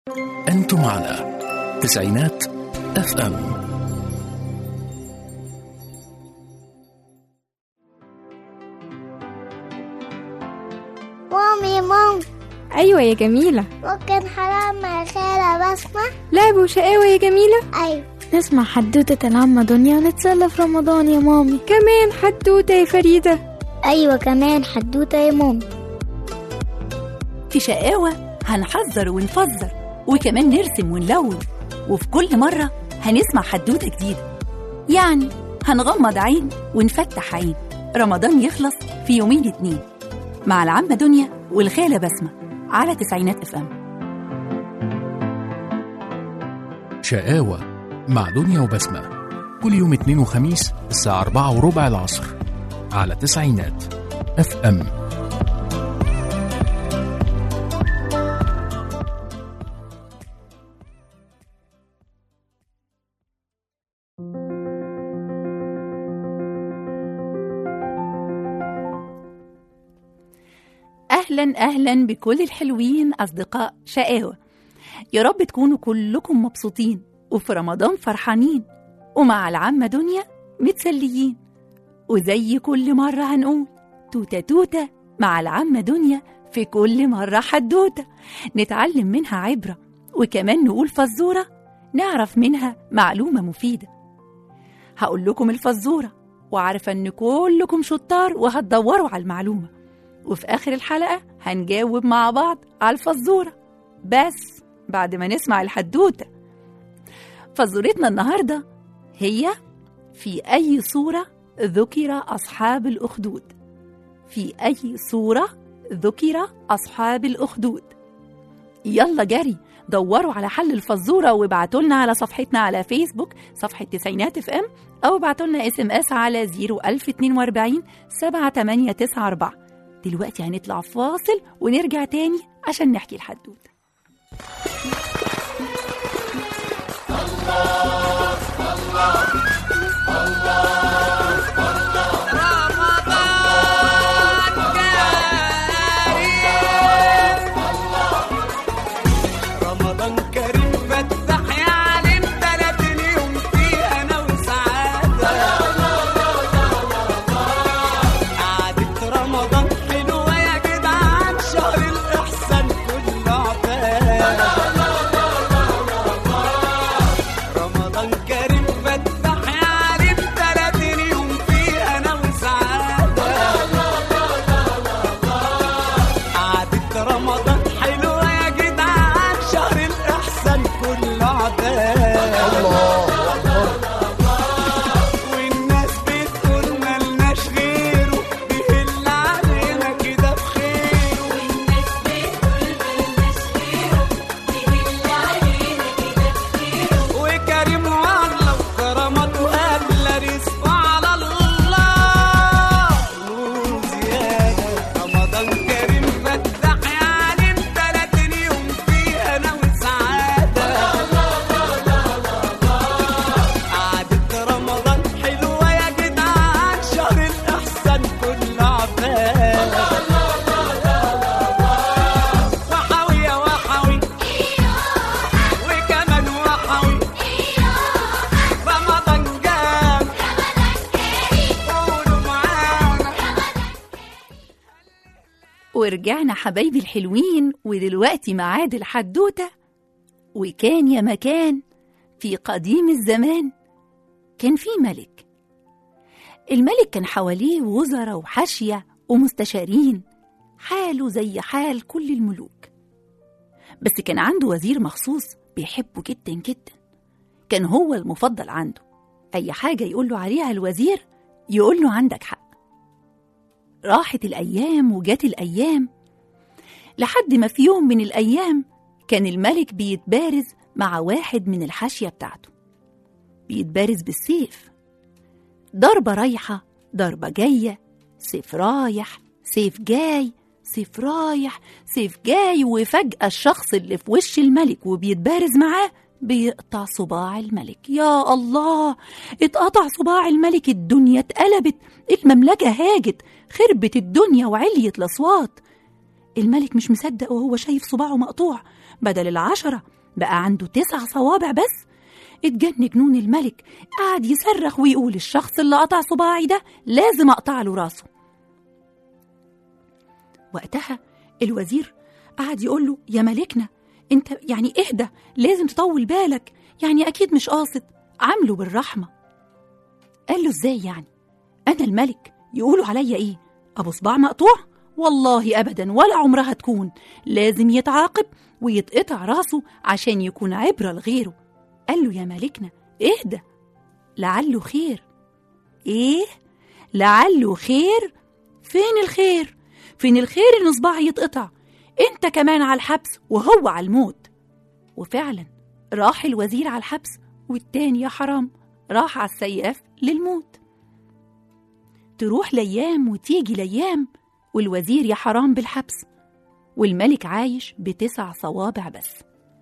أنتم على تسعينات اف ام مامي مام أيوة يا جميلة ممكن حرام مع خالة بسمة لعب وشقاوة يا جميلة أيوة نسمع حدوتة العمة دنيا ونتسلى في رمضان يا مامي كمان حدوتة يا فريدة أيوة كمان حدوتة يا مامي في شقاوة هنحذر ونفزر وكمان نرسم ونلون وفي كل مرة هنسمع حدوتة جديدة يعني هنغمض عين ونفتح عين رمضان يخلص في يومين اتنين مع العمة دنيا والخالة بسمة على تسعينات اف ام شقاوة مع دنيا وبسمة كل يوم اثنين وخميس الساعة أربعة وربع العصر على تسعينات اف ام أهلا أهلا بكل الحلوين أصدقاء شقاوة يا رب تكونوا كلكم مبسوطين وفي رمضان فرحانين ومع العمة دنيا متسليين وزي كل مرة هنقول توتة توتة مع العمة دنيا في كل مرة حدوتة نتعلم منها عبرة وكمان نقول فزورة نعرف منها معلومة مفيدة هقول لكم الفزورة وعارفة إن كلكم شطار وهتدوروا على المعلومة وفي آخر الحلقة هنجاوب مع بعض على الفزورة بس بعد ما نسمع الحدوتة فزورتنا النهاردة هي في أي صورة ذكر أصحاب الأخدود في أي صورة ذكر أصحاب الأخدود يلا جري دوروا على حل الفزورة وابعتوا لنا على صفحتنا على فيسبوك صفحة تسعينات اف ام أو ابعتوا لنا اس ام اس على 01042 7894 دلوقتي هنطلع فاصل ونرجع تاني عشان نحكي الحدوتة رمضان كريم فتح يا عليم تلاتين يوم فيه انا وسعاده قعدة رمضان حلوه يا جدعان شهر الاحسان كله عباد رمضان كريم فتح يا عليم تلاتين يوم فيه انا وسعاده قعدة رمضان حلوة يا جدعان شهر الإحسان كله عباد والناس بتقول ملناش غيره بيهل علينا كده بخيره وكريم والله وكرمته أغلى رزقه على الله وزيادة رمضان كريم فتح يا عليم تلاتين يوم فيه أنا وسعادة قعدة رمضان حلوة يا جدعان شهر الإحسان كله عباد وحوي يا وحوي وكمان وحوي رمضان جام قولوا معانا ورجعنا حبايبي الحلوين ودلوقتي ميعاد الحدوتة وكان يا مكان في قديم الزمان كان في ملك الملك كان حواليه وزراء وحاشية ومستشارين حاله زي حال كل الملوك بس كان عنده وزير مخصوص بيحبه جدا جدا كان هو المفضل عنده أي حاجة يقول له عليها الوزير يقول له عندك حق راحت الأيام وجات الأيام لحد ما في يوم من الأيام كان الملك بيتبارز مع واحد من الحاشية بتاعته بيتبارز بالسيف ضربة رايحة ضربة جاية سيف رايح سيف جاي سيف رايح سيف جاي وفجأة الشخص اللي في وش الملك وبيتبارز معاه بيقطع صباع الملك يا الله اتقطع صباع الملك الدنيا اتقلبت المملكة هاجت خربت الدنيا وعليت الأصوات الملك مش مصدق وهو شايف صباعه مقطوع بدل العشرة بقى عنده تسع صوابع بس اتجن جنون الملك قعد يصرخ ويقول الشخص اللي قطع صباعي ده لازم اقطع له راسه وقتها الوزير قعد يقول له يا ملكنا انت يعني اهدى لازم تطول بالك يعني اكيد مش قاصد عامله بالرحمه قال له ازاي يعني انا الملك يقولوا عليا ايه ابو صباع مقطوع والله ابدا ولا عمرها تكون لازم يتعاقب ويتقطع راسه عشان يكون عبره لغيره قال له يا ملكنا اهدى لعله خير ايه لعله خير فين الخير فين الخير ان صباعي يتقطع انت كمان على الحبس وهو على الموت وفعلا راح الوزير على الحبس والتاني يا حرام راح على السياف للموت تروح ليام وتيجي ليام والوزير يا حرام بالحبس والملك عايش بتسع صوابع بس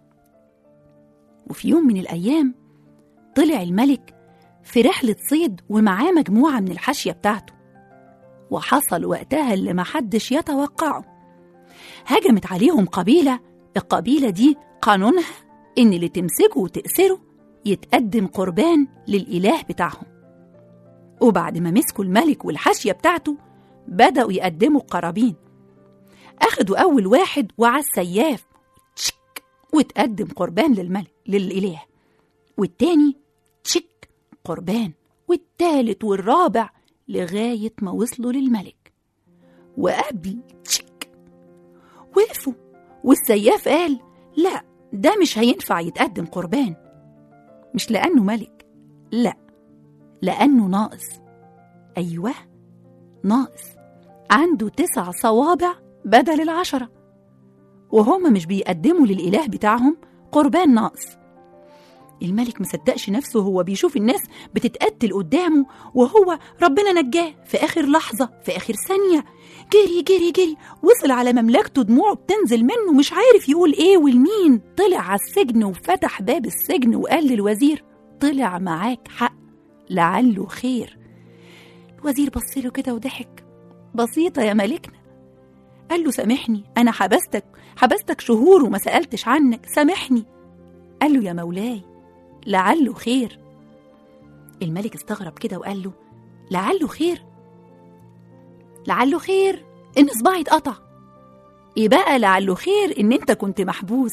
وفي يوم من الأيام طلع الملك في رحلة صيد ومعاه مجموعة من الحاشية بتاعته وحصل وقتها اللي محدش يتوقعه هجمت عليهم قبيلة القبيلة دي قانونها إن اللي تمسكه وتأسره يتقدم قربان للإله بتاعهم وبعد ما مسكوا الملك والحاشية بتاعته بدأوا يقدموا قرابين أخدوا أول واحد وعلى السياف تشك وتقدم قربان للملك للإله والتاني تشك قربان والتالت والرابع لغاية ما وصلوا للملك وقبل تشك وقفوا والسياف قال لا ده مش هينفع يتقدم قربان مش لأنه ملك لا لأنه ناقص أيوه ناقص عنده تسع صوابع بدل العشرة وهم مش بيقدموا للإله بتاعهم قربان ناقص الملك مصدقش نفسه وهو بيشوف الناس بتتقتل قدامه وهو ربنا نجاه في آخر لحظة في آخر ثانية جري جري جري وصل على مملكته دموعه بتنزل منه مش عارف يقول ايه والمين طلع على السجن وفتح باب السجن وقال للوزير طلع معاك حق لعله خير الوزير بص له كده وضحك بسيطة يا ملكنا قال له سامحني أنا حبستك حبستك شهور وما سألتش عنك سامحني قال له يا مولاي لعله خير الملك استغرب كده وقال له لعله خير لعله خير إن صباعي اتقطع إيه بقى لعله خير إن أنت كنت محبوس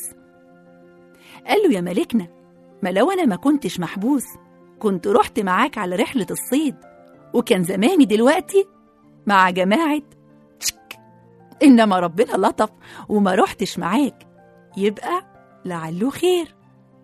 قال له يا ملكنا ما لو أنا ما كنتش محبوس كنت رحت معاك على رحلة الصيد وكان زماني دلوقتي مع جماعة تشك إنما ربنا لطف وما رحتش معاك يبقى لعله خير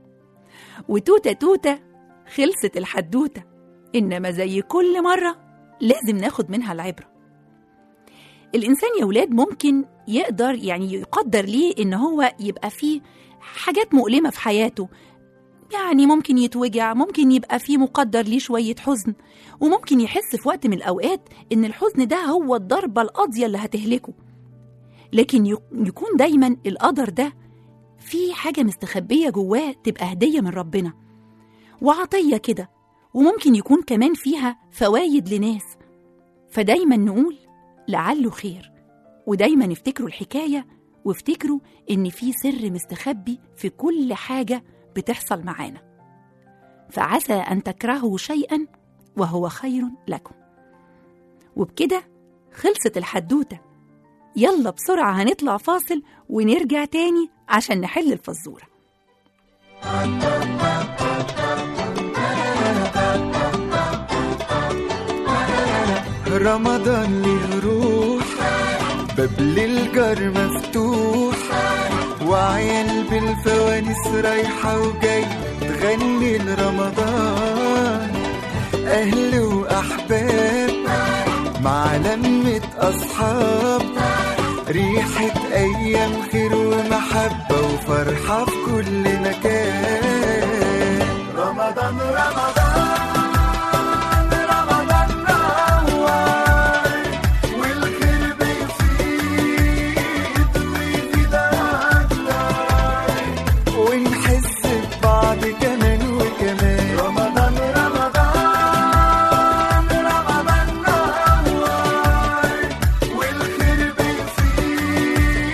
وتوتة توتة خلصت الحدوتة إنما زي كل مرة لازم ناخد منها العبرة الإنسان يا ولاد ممكن يقدر يعني يقدر ليه إن هو يبقى فيه حاجات مؤلمة في حياته يعني ممكن يتوجع ممكن يبقى فيه مقدر ليه شوية حزن وممكن يحس في وقت من الأوقات إن الحزن ده هو الضربة القاضية اللي هتهلكه لكن يكون دايما القدر ده في حاجة مستخبية جواه تبقى هدية من ربنا وعطية كده وممكن يكون كمان فيها فوايد لناس فدايما نقول لعله خير ودايما افتكروا الحكاية وافتكروا إن في سر مستخبي في كل حاجة بتحصل معانا فعسى أن تكرهوا شيئا وهو خير لكم وبكده خلصت الحدوتة يلا بسرعة هنطلع فاصل ونرجع تاني عشان نحل الفزورة رمضان ليه روح باب للجار مفتوح وعيال بالفوانيس رايحة وجاي تغني لرمضان أهل وأحباب مع لمة أصحاب ريحة أيام خير ومحبة وفرحة في كل مكان رمضان رمضان رمضان نور والخير بيزيد ويزيد أكتر ونحس ببعض كمان وكمان رمضان رمضان رمضان نور والخير بيزيد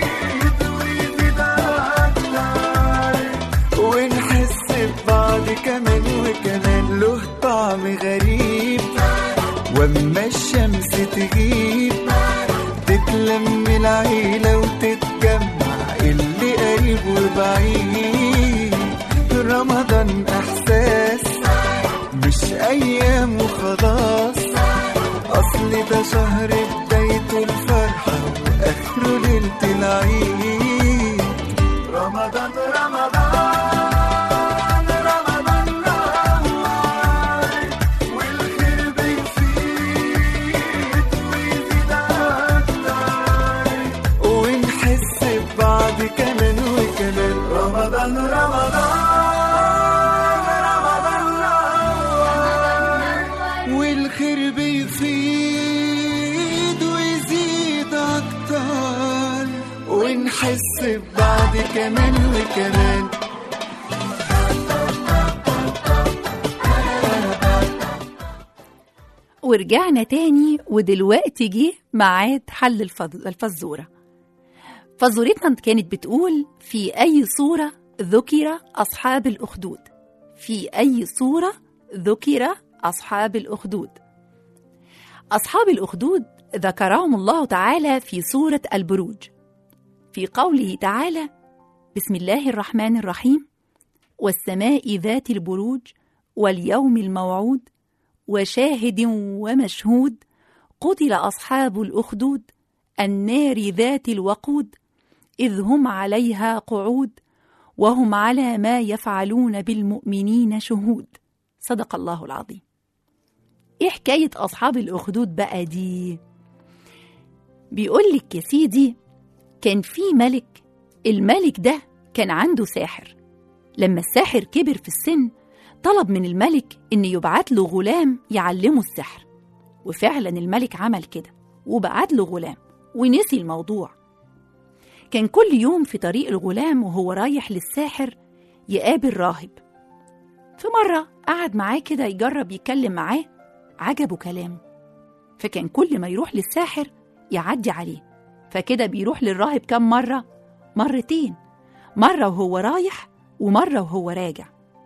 بعد كمان وكمان له طعم غريب واما الشمس تغيب تتلم العيلة وتتجمع اللي قريب وبعيد رمضان احساس مش ايام وخلاص اصل ده شهر بدايته الفرحة واخره ليلة العيد رمضان رمضان رمضان نور والخير بيزيد ويزيد اكتر ونحس ببعض كمان وكمان رمضان رمضان رمضان نور والخير بيزيد ويزيد اكتر ونحس ببعض كمان وكمان ورجعنا تاني ودلوقتي جه ميعاد حل الفز- الفزورة فزورتنا كانت بتقول في أي صورة ذكر أصحاب الأخدود في أي صورة ذكر أصحاب الأخدود أصحاب الأخدود ذكرهم الله تعالى في سورة البروج في قوله تعالى بسم الله الرحمن الرحيم والسماء ذات البروج واليوم الموعود وشاهد ومشهود قتل أصحاب الأخدود النار ذات الوقود إذ هم عليها قعود وهم على ما يفعلون بالمؤمنين شهود صدق الله العظيم إيه حكاية أصحاب الأخدود بقى دي؟ بيقول لك يا سيدي كان في ملك الملك ده كان عنده ساحر لما الساحر كبر في السن طلب من الملك إن يبعت له غلام يعلمه السحر وفعلا الملك عمل كده وبعت له غلام ونسي الموضوع كان كل يوم في طريق الغلام وهو رايح للساحر يقابل راهب في مرة قعد معاه كده يجرب يتكلم معاه عجبه كلامه فكان كل ما يروح للساحر يعدي عليه فكده بيروح للراهب كم مرة؟ مرتين مرة وهو رايح ومرة وهو راجع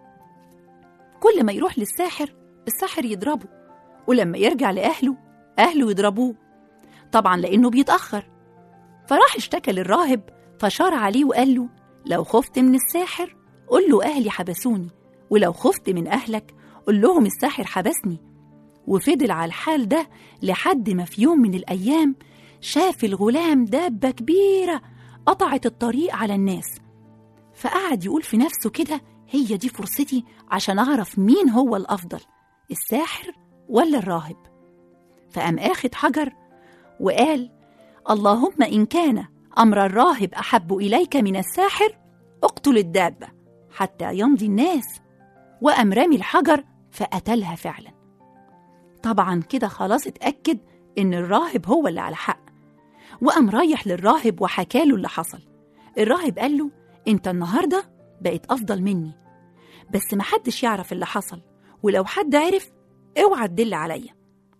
كل ما يروح للساحر الساحر يضربه ولما يرجع لأهله أهله يضربوه طبعا لأنه بيتأخر فراح اشتكى للراهب فشار عليه وقال له لو خفت من الساحر قل له أهلي حبسوني ولو خفت من أهلك قل لهم الساحر حبسني وفضل على الحال ده لحد ما في يوم من الأيام شاف الغلام دابة كبيرة قطعت الطريق على الناس فقعد يقول في نفسه كده هي دي فرصتي عشان أعرف مين هو الأفضل الساحر ولا الراهب فقام آخد حجر وقال اللهم إن كان أمر الراهب أحب إليك من الساحر اقتل الدابة حتى يمضي الناس وقام رامي الحجر فقتلها فعلا طبعا كده خلاص اتأكد إن الراهب هو اللي على حق وقام رايح للراهب وحكاله اللي حصل الراهب قال له انت النهارده بقيت افضل مني بس محدش يعرف اللي حصل ولو حد عرف اوعى تدل عليا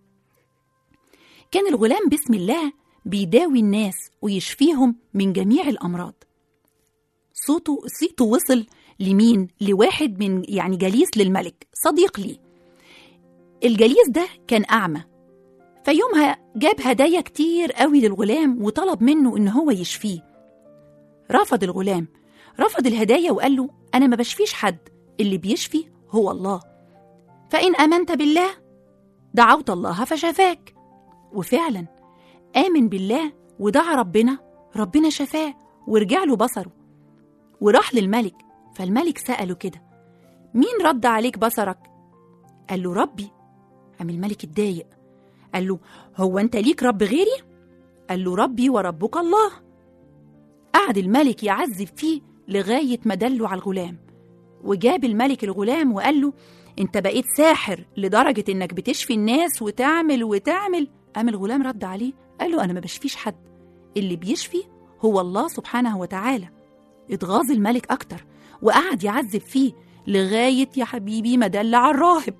كان الغلام بسم الله بيداوي الناس ويشفيهم من جميع الامراض صوته صيته وصل لمين لواحد من يعني جليس للملك صديق ليه الجليس ده كان اعمى فيومها جاب هدايا كتير قوي للغلام وطلب منه ان هو يشفيه رفض الغلام رفض الهدايا وقال له أنا ما بشفيش حد اللي بيشفي هو الله فإن آمنت بالله دعوت الله فشفاك وفعلا آمن بالله ودعا ربنا ربنا شفاه ورجع له بصره وراح للملك فالملك سأله كده مين رد عليك بصرك؟ قال له ربي قام الملك اتضايق قال له هو أنت ليك رب غيري؟ قال له ربي وربك الله قعد الملك يعذب فيه لغاية ما دله على الغلام وجاب الملك الغلام وقال له انت بقيت ساحر لدرجة انك بتشفي الناس وتعمل وتعمل قام الغلام رد عليه قال له انا ما بشفيش حد اللي بيشفي هو الله سبحانه وتعالى اتغاظ الملك اكتر وقعد يعذب فيه لغاية يا حبيبي ما دل على الراهب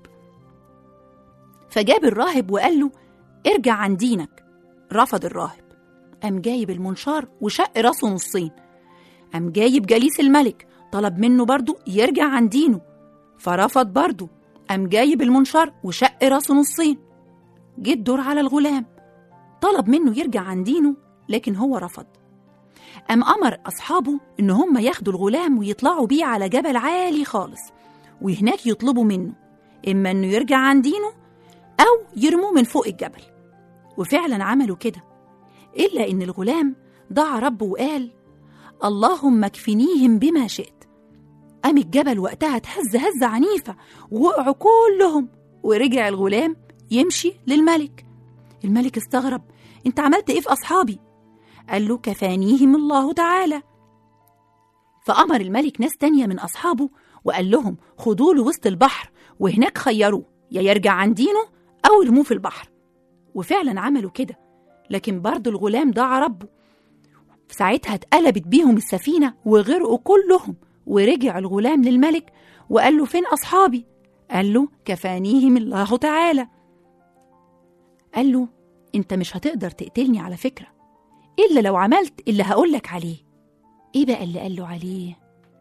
فجاب الراهب وقال له ارجع عن دينك رفض الراهب قام جايب المنشار وشق راسه نصين قام جايب جليس الملك طلب منه برضه يرجع عن دينه فرفض برضه قام جايب المنشار وشق راسه نصين جه الدور على الغلام طلب منه يرجع عن دينه لكن هو رفض قام أمر أصحابه إن هم ياخدوا الغلام ويطلعوا بيه على جبل عالي خالص وهناك يطلبوا منه إما إنه يرجع عن دينه أو يرموه من فوق الجبل وفعلا عملوا كده إلا إن الغلام دعا ربه وقال اللهم اكفنيهم بما شئت قام الجبل وقتها اتهز هزة عنيفة ووقعوا كلهم ورجع الغلام يمشي للملك الملك استغرب انت عملت ايه في اصحابي قال له كفانيهم الله تعالى فأمر الملك ناس تانية من أصحابه وقال لهم خدوه له وسط البحر وهناك خيروه يا يرجع عن دينه أو يرموه في البحر وفعلا عملوا كده لكن برضه الغلام دعا ربه ساعتها اتقلبت بيهم السفينة وغرقوا كلهم ورجع الغلام للملك وقال له فين أصحابي قال له كفانيهم الله تعالى قال له انت مش هتقدر تقتلني على فكرة إلا لو عملت اللي هقولك عليه إيه بقى اللي قال له عليه؟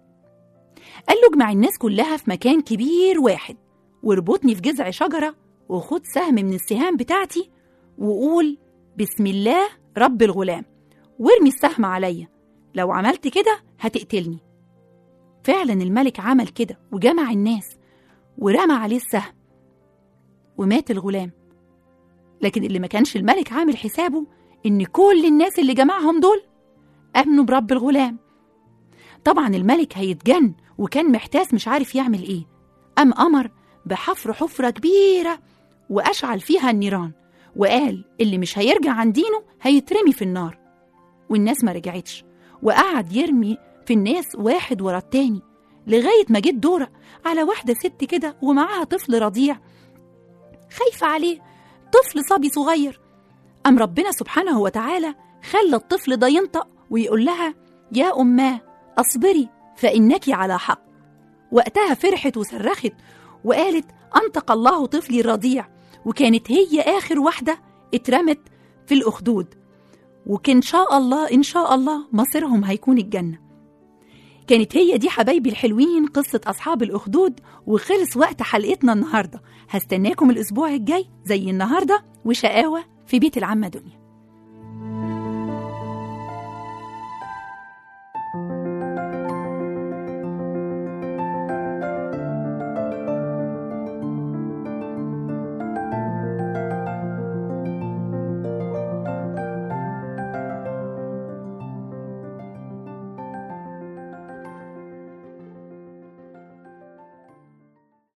قال له اجمع الناس كلها في مكان كبير واحد واربطني في جذع شجرة وخد سهم من السهام بتاعتي وقول بسم الله رب الغلام وارمي السهم عليا لو عملت كده هتقتلني فعلا الملك عمل كده وجمع الناس ورمى عليه السهم ومات الغلام لكن اللي ما كانش الملك عامل حسابه إن كل الناس اللي جمعهم دول آمنوا برب الغلام طبعا الملك هيتجن وكان محتاس مش عارف يعمل إيه أم أمر بحفر حفرة كبيرة وأشعل فيها النيران وقال اللي مش هيرجع عن دينه هيترمي في النار والناس ما رجعتش وقعد يرمي في الناس واحد ورا التاني لغاية ما جت دورة على واحدة ست كده ومعاها طفل رضيع خايفة عليه طفل صبي صغير أم ربنا سبحانه وتعالى خلى الطفل ده ينطق ويقول لها يا أماه أصبري فإنك على حق وقتها فرحت وصرخت وقالت أنطق الله طفلي الرضيع وكانت هي آخر واحدة اترمت في الأخدود وكان شاء الله إن شاء الله مصيرهم هيكون الجنة كانت هي دي حبايبي الحلوين قصة أصحاب الأخدود وخلص وقت حلقتنا النهاردة هستناكم الأسبوع الجاي زي النهاردة وشقاوة في بيت العمة دنيا